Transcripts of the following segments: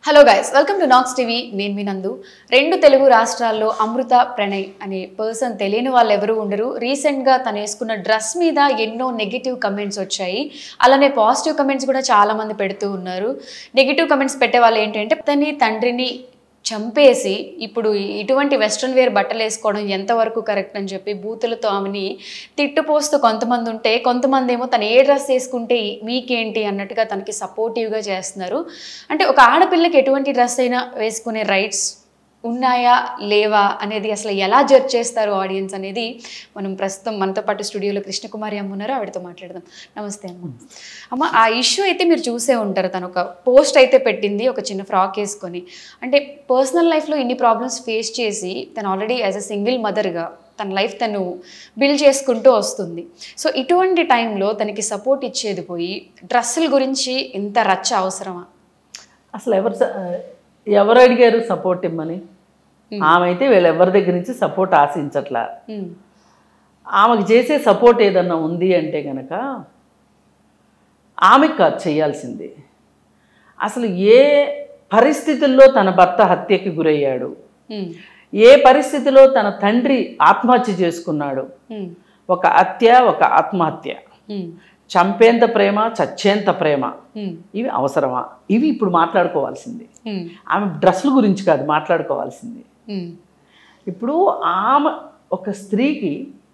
Hello guys welcome to Knox TV నేను మీ నందు రెండు తెలుగు రాష్ట్రాల్లో అమృత ప్రణయ్ అనే పర్సన్ తెలియని వాళ్ళు ఎవరు ఉండరు రీసెంట్గా తను వేసుకున్న డ్రెస్ మీద ఎన్నో నెగిటివ్ కమెంట్స్ వచ్చాయి అలానే పాజిటివ్ కమెంట్స్ కూడా చాలా మంది పెడుతూ ఉన్నారు నెగిటివ్ కమెంట్స్ పెట్టే వాళ్ళు ఏంటంటే తని తండ్రిని చంపేసి ఇప్పుడు ఇటువంటి వెస్ట్రన్ వేర్ బట్టలు వేసుకోవడం ఎంతవరకు కరెక్ట్ అని చెప్పి బూతులతో ఆమెని తిట్టుపోస్తూ కొంతమంది ఉంటే కొంతమంది ఏమో తను ఏ డ్రెస్ వేసుకుంటే మీకేంటి అన్నట్టుగా తనకి సపోర్టివ్గా చేస్తున్నారు అంటే ఒక ఆడపిల్లకి ఎటువంటి డ్రెస్ అయినా వేసుకునే రైట్స్ ఉన్నాయా లేవా అనేది అసలు ఎలా జడ్జ్ చేస్తారు ఆడియన్స్ అనేది మనం ప్రస్తుతం మనతో పాటు స్టూడియోలో కృష్ణకుమారి అమ్మ ఉన్నారు ఆవిడతో మాట్లాడదాం నమస్తే అమ్మ అమ్మ ఆ ఇష్యూ అయితే మీరు చూసే ఉంటారు తను ఒక పోస్ట్ అయితే పెట్టింది ఒక చిన్న ఫ్రాక్ వేసుకొని అంటే పర్సనల్ లైఫ్లో ఇన్ని ప్రాబ్లమ్స్ ఫేస్ చేసి తను ఆల్రెడీ యాజ్ అ సింగిల్ మదర్గా తన లైఫ్ తను బిల్డ్ చేసుకుంటూ వస్తుంది సో ఇటువంటి టైంలో తనకి సపోర్ట్ ఇచ్చేది పోయి డ్రెస్సుల గురించి ఇంత రచ్చ అవసరమా అసలు ఎవరు స- ఎవరు అడిగారు సపోర్ట్ ఇమ్మని ఆమె అయితే వీళ్ళు ఎవరి దగ్గర నుంచి సపోర్ట్ ఆశించట్లా ఉమ్, ఆమెకు చేసే సపోర్ట్ ఏదన్నా ఉంది అంటే కనుక ఆమెకు కాదు చేయాల్సింది అసలు ఏ పరిస్థితుల్లో తన భర్త హత్యకి గురయ్యాడు ఉమ్, ఏ పరిస్థితిలో తన తండ్రి ఆత్మహత్య చేసుకున్నాడు ఉమ్, ఒక హత్య ఒక ఆత్మహత్య ఉమ్, చంపేంత ప్రేమ చచ్చేంత ప్రేమ ఉమ్, ఇవి అవసరమా ఇవి ఇప్పుడు మాట్లాడుకోవాల్సింది ఉమ్, ఆమె డ్రెస్సుల గురించి కాదు మాట్లాడుకోవాల్సింది ఉమ్, ఇప్పుడు ఆమె ఒక స్త్రీకి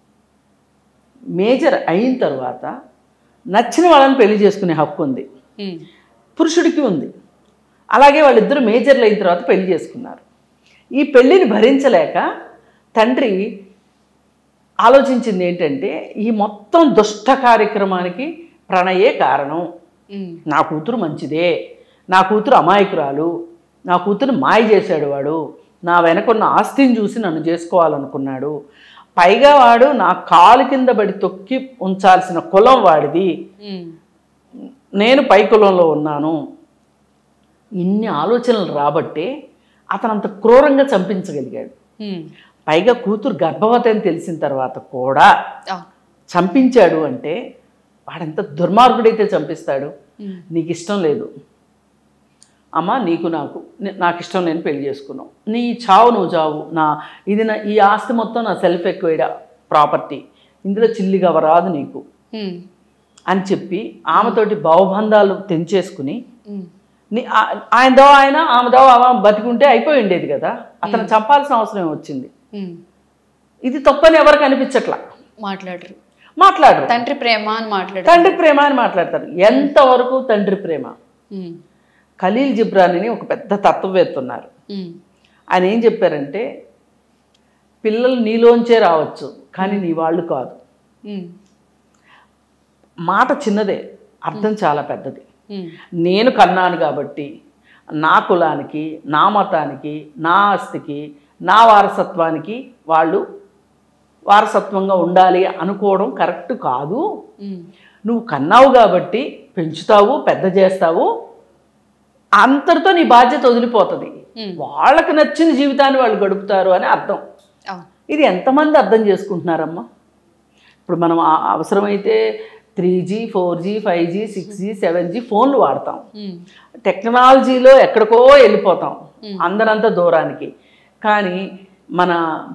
మేజర్ అయిన తర్వాత నచ్చిన వాళ్ళని పెళ్లి చేసుకునే హక్కు ఉంది ఉమ్, పురుషుడికి ఉంది అలాగే వాళ్ళిద్దరూ మేజర్లు అయిన తర్వాత పెళ్లి చేసుకున్నారు ఈ పెళ్ళిని భరించలేక తండ్రి ఆలోచించింది ఏంటంటే ఈ మొత్తం దుష్ట కార్యక్రమానికి ప్రణయే కారణం ఉమ్, నా కూతురు మంచిదే నా కూతురు అమాయకురాలు నా కూతురు మాయ చేశాడు వాడు నా వెనకున్న ఆస్తిని చూసి నన్ను చేసుకోవాలనుకున్నాడు పైగా వాడు నా కాలు కింద పడి తొక్కి ఉంచాల్సిన కులం వాడిది ఉమ్, నేను పై కులంలో ఉన్నాను ఇన్ని ఆలోచనలు రాబట్టే అతను అంత క్రూరంగా చంపించగలిగాడు ఉమ్, పైగా కూతురు గర్భవతి అని తెలిసిన తర్వాత కూడా ఆ, చంపించాడు అంటే వాడెంత దుర్మార్గుడైతే చంపిస్తాడు ఉమ్, నీకు ఇష్టం లేదు అమ్మ నీకు నాకు నే- నాకు ఇష్టం లేని పెళ్లి చేసుకున్నావు నీ చావు నువ్వు చావు నా ఇది నా ఈ ఆస్తి మొత్తం నా సెల్ఫ్ ఎక్వైడ్ ప్రాపర్టీ ఇందులో చిల్లిగా రాదు నీకు ఉమ్, అని చెప్పి ఆమెతోటి భావబంధాలు తెంచేసుకుని ఉమ్, నీ ఆ- ఆయనదో ఆయన ఆమెదో ఆమె బతికుంటే అయిపోయి ఉండేది కదా అతను చంపాల్సిన అవసరం ఏం వచ్చింది ఉమ్, ఇది తప్పని ఎవరికి అనిపించట్లా మాట్లాడరు మాట్లాడరు తండ్రి ప్రేమ అని మాట్లాడరు తండ్రి ప్రేమ అని మాట్లాడతారు ఎంతవరకు తండ్రి ప్రేమ ఉమ్, ఖలీల్ జిబ్రాన్ అని ఒక పెద్ద తత్వవేత్త ఉన్నారు ఉమ్, ఆయన ఏం చెప్పారంటే పిల్లలు నీలోంచే రావచ్చు కానీ నీ వాళ్ళు కాదు ఉమ్, మాట చిన్నదే అర్థం చాలా పెద్దది ఉమ్, నేను కన్నాను కాబట్టి నా కులానికి నా మతానికి నా ఆస్తికి నా వారసత్వానికి వాళ్ళు వారసత్వంగా ఉండాలి అనుకోవడం కరెక్ట్ కాదు ఉమ్, నువ్వు కన్నావు కాబట్టి పెంచుతావు పెద్ద చేస్తావు అంతటితో నీ బాధ్యత వదిలిపోతుంది ఉమ్, వాళ్ళకి నచ్చిన జీవితాన్ని వాళ్ళు గడుపుతారు అని అర్థం అవును ఇది ఎంతమంది అర్థం చేసుకుంటున్నారమ్మా ఇప్పుడు మనం ఆ- అవసరమైతే three G four G five G six G seven G ఫోన్లు వాడతాం ఉమ్, టెక్నాలజీలో ఎక్కడికో వెళ్ళిపోతాం అందరంత దూరానికి కానీ మన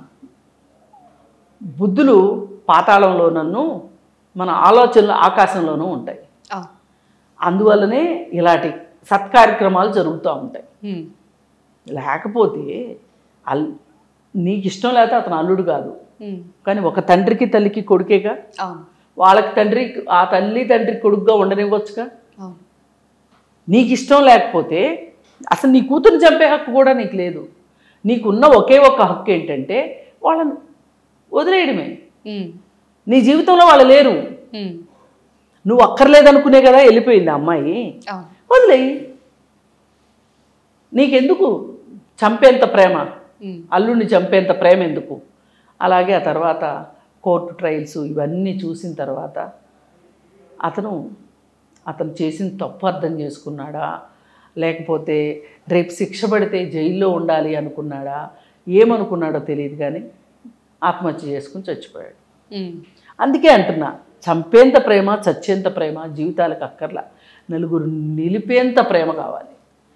బుద్ధులు పాతాళంలోనూ మన ఆలోచనలు ఆకాశంలోనూ ఉంటాయి అవును అందువల్లనే ఇలాంటి సత్కార్యక్రమాలు జరుగుతూ ఉంటాయి ఉమ్, లేకపోతే అల్ నీకు ఇష్టం లేకపోతే అతను అల్లుడు కాదు ఉమ్, కానీ ఒక తండ్రికి తల్లికి కొడుకేగా అవును వాళ్ళకి తండ్రి ఆ తల్లి తండ్రి కొడుకుగా ఉండనివ్వచ్చుగా అవును నీకు ఇష్టం లేకపోతే అసలు నీ కూతురు చంపే హక్కు కూడా నీకు లేదు నీకున్న ఒకే ఒక్క హక్కు ఏంటంటే వాళ్ళని వదిలేయడమే ఉమ్, నీ జీవితంలో వాళ్ళు లేరు ఉమ్, నువ్వు అక్కర్లేదనుకునే కదా వెళ్ళిపోయింది ఆ అమ్మాయి అవును వదిలేయి నీకెందుకు చంపేంత ప్రేమ ఉమ్, అల్లుడిని చంపేంత ప్రేమ ఎందుకు అలాగే ఆ తర్వాత కోర్టు ట్రయల్స్ ఇవన్నీ చూసిన తర్వాత అతను అతను చేసిన తప్పు అర్థం చేసుకున్నాడా లేకపోతే రేపు శిక్ష పడితే జైల్లో ఉండాలి అనుకున్నాడా ఏమనుకున్నాడో తెలియదు కానీ ఆత్మహత్య చేసుకుని చచ్చిపోయాడు ఉమ్, అందుకే అంటున్నా చంపేంత ప్రేమ చచ్చేంత ప్రేమ జీవితాలకు అక్కర్లా నలుగురు నిలిపేంత ప్రేమ కావాలి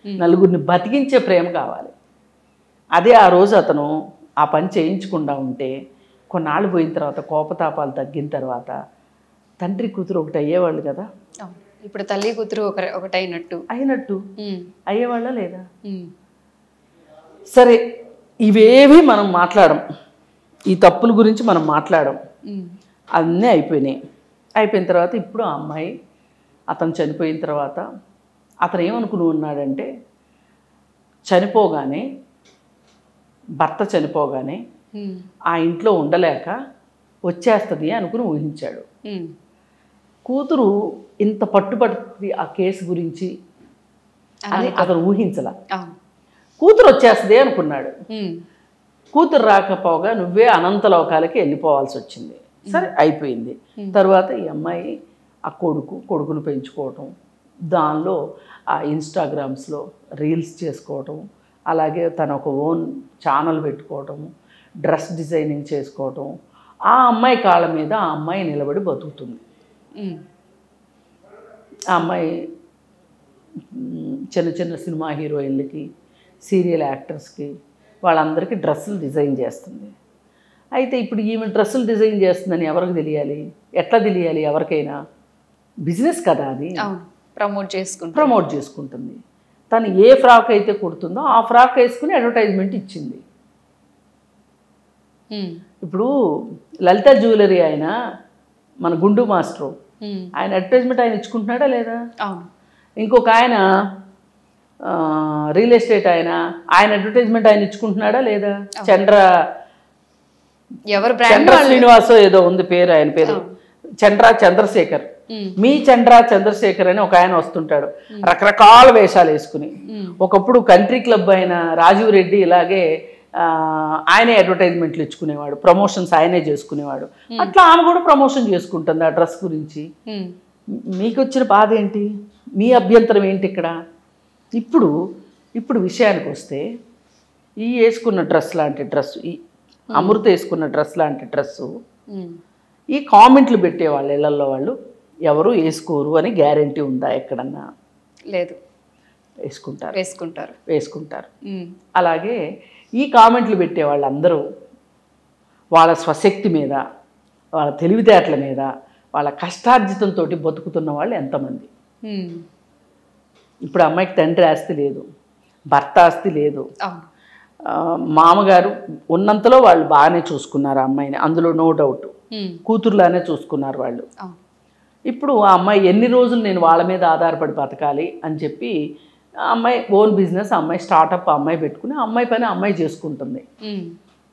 నలుగురిని బతికించే ప్రేమ కావాలి అదే ఆ రోజు అతను ఆ పని చేయించకుండా ఉంటే కొన్నాళ్ళు పోయిన తర్వాత కోపతాపాలు తగ్గిన తర్వాత తండ్రి కూతురు ఒకటి అయ్యేవాళ్ళు కదా అవును. ఇప్పుడు తల్లి కూతురు ఒక ఒకటైనట్టు అయినట్టు ఉమ్, అయ్యేవాళ్ళ లేదా ఉమ్, సరే ఇవేవి మనం మాట్లాడం ఈ తప్పుల గురించి మనం మాట్లాడం ఉమ్, అన్నీ అయిపోయినాయి అయిపోయిన తర్వాత ఇప్పుడు ఆ అమ్మాయి అతను చనిపోయిన తర్వాత అతను ఏమనుకుని ఉన్నాడంటే చనిపోగానే భర్త చనిపోగానే ఉమ్, ఆ ఇంట్లో ఉండలేక వచ్చేస్తుంది అనుకుని ఊహించాడు ఉమ్, కూతురు ఇంత పట్టుబడుతుంది ఆ కేసు గురించి అని అతను ఊహించల అవును కూతురు వచ్చేస్తుంది అనుకున్నాడు ఉమ్, కూతురు రాకపోగా నువ్వే అనంత లోకాలకి వెళ్ళిపోవాల్సి వచ్చింది సరే అయిపోయింది తర్వాత ఈ అమ్మాయి ఆ కొడుకు కొడుకును పెంచుకోవటం దానిలో ఆ ఇన్స్టాగ్రామ్స్లో రీల్స్ చేసుకోవటం అలాగే తన ఒక ఓన్ ఛానల్ పెట్టుకోవటం డ్రెస్ డిజైనింగ్ చేసుకోవటం ఆ అమ్మాయి కాళ్ళ మీద ఆ అమ్మాయి నిలబడి బతుకుతుంది ఉమ్, ఆ అమ్మాయి మ్, చిన్న చిన్న సినిమా హీరోయిన్లకి సీరియల్ యాక్టర్స్కి వాళ్ళందరికీ డ్రెస్సులు డిజైన్ చేస్తుంది అయితే ఇప్పుడు ఈమె డ్రెస్సులు డిజైన్ చేస్తుందని ఎవరికి తెలియాలి ఎట్లా తెలియాలి ఎవరికైనా బిజినెస్ కదా అది అవును ప్రమోట్ చేసుకుంటాం ప్రమోట్ చేసుకుంటుంది తను ఏ ఫ్రాక్ అయితే కుడుతుందో ఆ ఫ్రాక్ వేసుకుని అడ్వర్టైజ్మెంట్ ఇచ్చింది ఉమ్, ఇప్పుడు లలిత జ్యువెలరీ ఆయన మన గుండు మాస్టరు ఉమ్, ఆయన అడ్వర్టైజ్మెంట్ ఆయన ఇచ్చుకుంటున్నాడా లేదా అవును ఇంకొక ఆయన ఆ, రియల్ ఎస్టేట్ ఆయన ఆయన అడ్వర్టైజ్మెంట్ ఆయన ఇచ్చుకుంటున్నాడా లేదా చంద్ర ఎవరు బ్రాండ్ చంద్ర శ్రీనివాసో ఏదో ఉంది పేరు ఆయన పేరు చంద్ర చంద్రశేఖర్ ఉమ్, మీ చంద్ర చంద్రశేఖర్ అని ఒక ఆయన వస్తుంటాడు రకరకాల వేషాలు వేసుకుని ఉమ్, ఒకప్పుడు కంట్రీ క్లబ్ అయిన రాజీవ్ రెడ్డి ఇలాగే ఆ, ఆయనే అడ్వర్టైజ్మెంట్లు ఇచ్చుకునేవాడు ప్రమోషన్స్ ఆయనే చేసుకునేవాడు అట్లా ఆమె కూడా ప్రమోషన్ చేసుకుంటుంది ఆ డ్రెస్ గురించి ఉమ్, మీకు వచ్చిన బాధ ఏంటి మీ అభ్యంతరం ఏంటి ఇక్కడ ఇప్పుడు ఇప్పుడు విషయానికి వస్తే ఈ వేసుకున్న డ్రెస్ లాంటి డ్రెస్ ఈ అమృత వేసుకున్న డ్రెస్ లాంటి డ్రెస్సు ఉమ్, ఈ కామెంట్లు పెట్టేవాళ్ళు ఇళ్లలో వాళ్ళు ఎవరు వేసుకోరు అని గ్యారంటీ ఉందా ఎక్కడన్నా లేదు వేసుకుంటారు వేసుకుంటారు వేసుకుంటారు ఉమ్, అలాగే ఈ కామెంట్లు పెట్టే వాళ్ళందరూ వాళ్ళ స్వశక్తి మీద వాళ్ళ తెలివితేటల మీద వాళ్ళ కష్టార్జితంతో బతుకుతున్న వాళ్ళు ఎంతమంది ఉమ్, ఇప్పుడు అమ్మాయికి తండ్రి ఆస్తి లేదు భర్త ఆస్తి లేదు అవును ఆ, మామగారు ఉన్నంతలో వాళ్ళు బాగానే చూసుకున్నారు ఆ అమ్మాయిని అందులో నో డౌట్ ఉమ్, కూతురులానే చూసుకున్నారు వాళ్ళు అవును ఇప్పుడు ఆ అమ్మాయి ఎన్ని రోజులు నేను వాళ్ళ మీద ఆధారపడి బతకాలి అని చెప్పి ఆ అమ్మాయి ఓన్ బిజినెస్ ఆ అమ్మాయి స్టార్టప్ ఆ అమ్మాయి పెట్టుకుని ఆ అమ్మాయి పని ఆ అమ్మాయి చేసుకుంటుంది ఉమ్,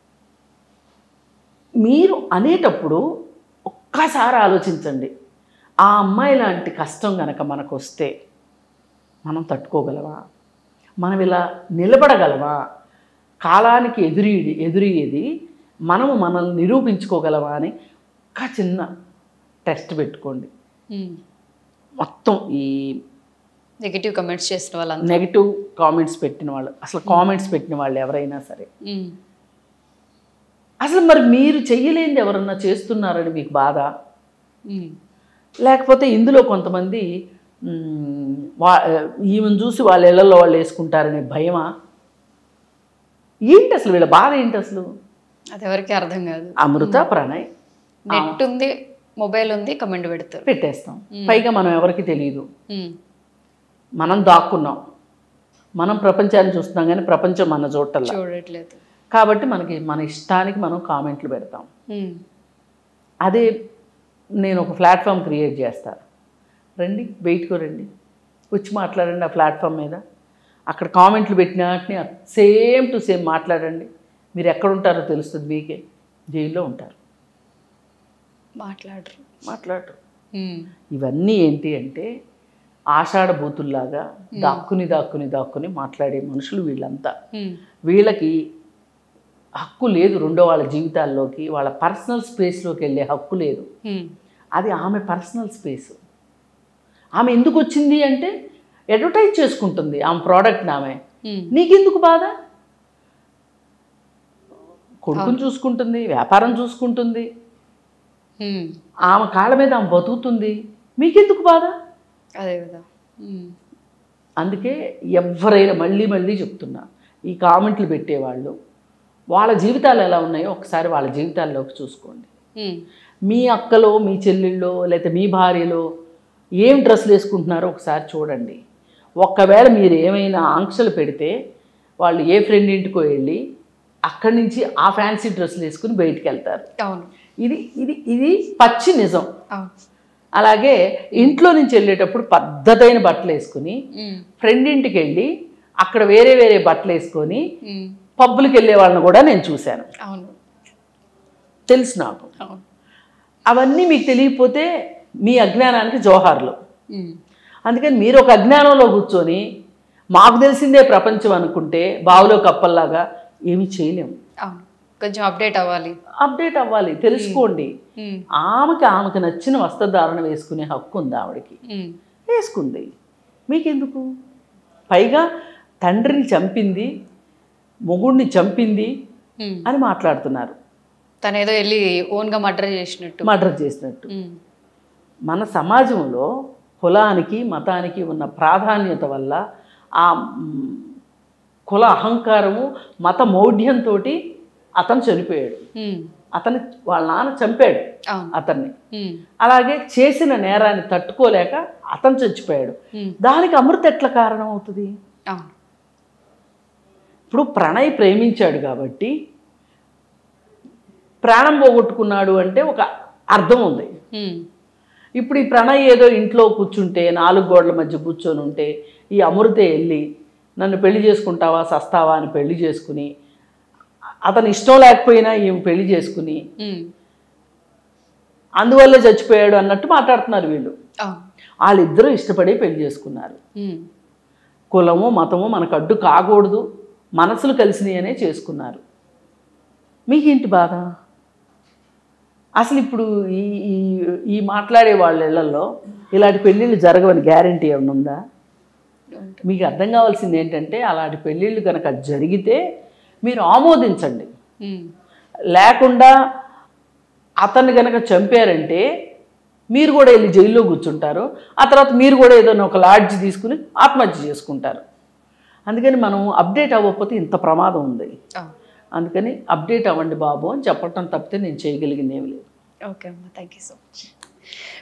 మీరు అనేటప్పుడు ఒక్కసారి ఆలోచించండి ఆ అమ్మాయి లాంటి కష్టం గనక మనకు వస్తే మనం తట్టుకోగలమా మనం ఇలా నిలబడగలమా కాలానికి ఎదురీ ఎదురయ్యేది మనము మనల్ని నిరూపించుకోగలమా అని ఒక చిన్న టెస్ట్ పెట్టుకోండి ఉమ్. మొత్తం ఈ నెగిటివ్ కమెంట్స్ చేసిన వాళ్ళంతా నెగిటివ్ కామెంట్స్ పెట్టిన వాళ్ళు అసలు కామెంట్స్ పెట్టిన వాళ్ళు ఎవరైనా సరే ఉమ్, అసలు మరి మీరు చెయ్యలేనిది ఎవరన్నా చేస్తున్నారని మీకు బాధ ఉమ్, లేకపోతే ఇందులో కొంతమంది మ్, వా ఈమెను చూసి వాళ్ళ ఇళ్లలో వాళ్ళు వేసుకుంటారనే భయమా ఏంటి అసలు వీళ్ళ బాధ ఏంటి అసలు అది ఎవరికి అర్థం కాదు అమృత ప్రణయ్ నెట్ ఉంది మొబైల్ ఉంది కమెంట్ పెడతారు పెట్టేస్తాం పైగా మనం ఎవరికి తెలియదు ఉమ్, మనం దాక్కున్నాం మనం ప్రపంచాన్ని చూస్తున్నాం కానీ ప్రపంచం మన చూడటల్లా చూడట్లేదు కాబట్టి మనకి మన ఇష్టానికి మనం కామెంట్లు పెడతాం ఉమ్, అదే నేను ఒక ప్లాట్ఫామ్ క్రియేట్ చేస్తా రండి బయటకు రండి వచ్చి మాట్లాడండి ఆ ప్లాట్ఫామ్ మీద అక్కడ కామెంట్లు పెట్టిన వాటిని సేమ్ టు సేమ్ మాట్లాడండి మీరు ఎక్కడ ఉంటారో తెలుస్తుంది మీకే జైల్లో ఉంటారు మాట్లాడరు మాట్లాడరు ఉమ్, ఇవన్నీ ఏంటి అంటే ఆషాఢ బూతుల్లాగా దాక్కుని దాక్కుని దాక్కుని మాట్లాడే మనుషులు వీళ్ళంతా ఉమ్, వీళ్ళకి హక్కు లేదు రెండో వాళ్ళ జీవితాల్లోకి వాళ్ళ పర్సనల్ స్పేస్లోకి వెళ్ళే హక్కు లేదు ఉమ్, అది ఆమె పర్సనల్ స్పేస్ ఆమె ఎందుకు వచ్చింది అంటే అడ్వర్టైజ్ చేసుకుంటుంది ఆమె ప్రోడక్ట్ని ఆమె ఉమ్, నీకెందుకు బాధ కొడుకుని చూసుకుంటుంది వ్యాపారం చూసుకుంటుంది ఉమ్, ఆమె కాళ్ళ మీద ఆమె బతుకుతుంది మీకెందుకు బాధ అదే కదా ఉమ్, అందుకే ఎవరైనా మళ్ళీ మళ్ళీ చెప్తున్నా ఈ కామెంట్లు పెట్టేవాళ్ళు వాళ్ళ జీవితాలు ఎలా ఉన్నాయో ఒకసారి వాళ్ళ జీవితాల్లోకి చూసుకోండి ఉమ్, మీ అక్కలో మీ చెల్లెళ్ళో లేకపోతే మీ భార్యలో ఏం డ్రెస్సులు వేసుకుంటున్నారో ఒకసారి చూడండి ఒక్కవేళ మీరు ఏమైనా ఆంక్షలు పెడితే వాళ్ళు ఏ ఫ్రెండ్ ఇంటికో వెళ్ళి అక్కడి నుంచి ఆ ఫ్యాన్సీ డ్రెస్సులు వేసుకుని బయటికి వెళ్తారు అవును ఇది ఇది ఇది పచ్చి నిజం అవును అలాగే ఇంట్లో నుంచి వెళ్ళేటప్పుడు పద్ధతైన బట్టలు వేసుకుని ఉమ్, ఫ్రెండ్ ఇంటికి వెళ్ళి అక్కడ వేరే వేరే బట్టలు వేసుకొని ఉమ్, పబ్బులకి వెళ్ళే వాళ్ళని కూడా నేను చూశాను అవును తెలుసు నాకు అవును అవన్నీ మీకు తెలియకపోతే మీ అజ్ఞానానికి జోహార్లు ఉమ్, అందుకని మీరు ఒక అజ్ఞానంలో కూర్చొని మాకు తెలిసిందే ప్రపంచం అనుకుంటే బావిలో కప్పల్లాగా ఏమీ చేయలేము అవును కొంచెం అప్డేట్ అవ్వాలి అప్డేట్ అవ్వాలి తెలుసుకోండి ఉమ్, ఆమెకి ఆమెకు నచ్చిన వస్త్రధారణ వేసుకునే హక్కు ఉంది ఆవిడకి ఉమ్, వేసుకుంది మీకెందుకు పైగా తండ్రిని చంపింది మొగుడిని చంపింది ఉమ్. అని మాట్లాడుతున్నారు తను ఏదో వెళ్ళి ఓన్గా మర్డర్ చేసినట్టు మర్డర్ చేసినట్టు ఉమ్, మన సమాజంలో కులానికి మతానికి ఉన్న ప్రాధాన్యత వల్ల ఆ మ్, కుల అహంకారము మత మౌఢ్యంతో అతను చనిపోయాడు ఉమ్, అతని వాళ్ళ నాన్న చంపాడు అవును అతన్ని ఉమ్, అలాగే చేసిన నేరాన్ని తట్టుకోలేక అతను చచ్చిపోయాడు ఉమ్, దానికి అమృత ఎట్లా కారణం అవుతుంది అవును ఇప్పుడు ప్రణయ్ ప్రేమించాడు కాబట్టి ప్రాణం పోగొట్టుకున్నాడు అంటే ఒక అర్థం ఉంది ఉమ్, ఇప్పుడు ఈ ప్రణయ్ ఏదో ఇంట్లో కూర్చుంటే నాలుగు గోడల మధ్య కూర్చొని ఉంటే ఈ అమృతే వెళ్ళి నన్ను పెళ్లి చేసుకుంటావా సస్తావా అని పెళ్లి చేసుకుని అతను ఇష్టం లేకపోయినా ఈమె పెళ్లి చేసుకుని ఉమ్, అందువల్లే చచ్చిపోయాడు అన్నట్టు మాట్లాడుతున్నారు వీళ్ళు అవును వాళ్ళిద్దరూ ఇష్టపడి పెళ్లి చేసుకున్నారు ఉమ్, కులము మతము మనకు అడ్డు కాకూడదు మనసులు కలిసినాయనే చేసుకున్నారు మీకేంటి బాధ అసలు ఇప్పుడు ఈ ఈ ఈ మాట్లాడే వాళ్ళ ఇళ్లలో ఇలాంటి పెళ్ళిళ్ళు జరగవని గ్యారంటీ ఏమైనా ఉందా ఉంటుంది. మీకు అర్థం కావాల్సింది ఏంటంటే అలాంటి పెళ్ళిళ్ళు కనుక జరిగితే మీరు ఆమోదించండి ఉమ్, లేకుండా అతన్ని కనుక చంపారంటే మీరు కూడా వెళ్ళి జైల్లో కూర్చుంటారు ఆ తర్వాత మీరు కూడా ఏదైనా ఒక లాడ్జ్ తీసుకుని ఆత్మహత్య చేసుకుంటారు అందుకని మనం అప్డేట్ అవ్వకపోతే ఇంత ప్రమాదం ఉంది అవును అందుకని అప్డేట్ అవ్వండి బాబు అని చెప్పటం తప్పితే నేను చేయగలిగింది ఏమి లేదు ఓకే అమ్మా థ్యాంక్ యూ సో మచ్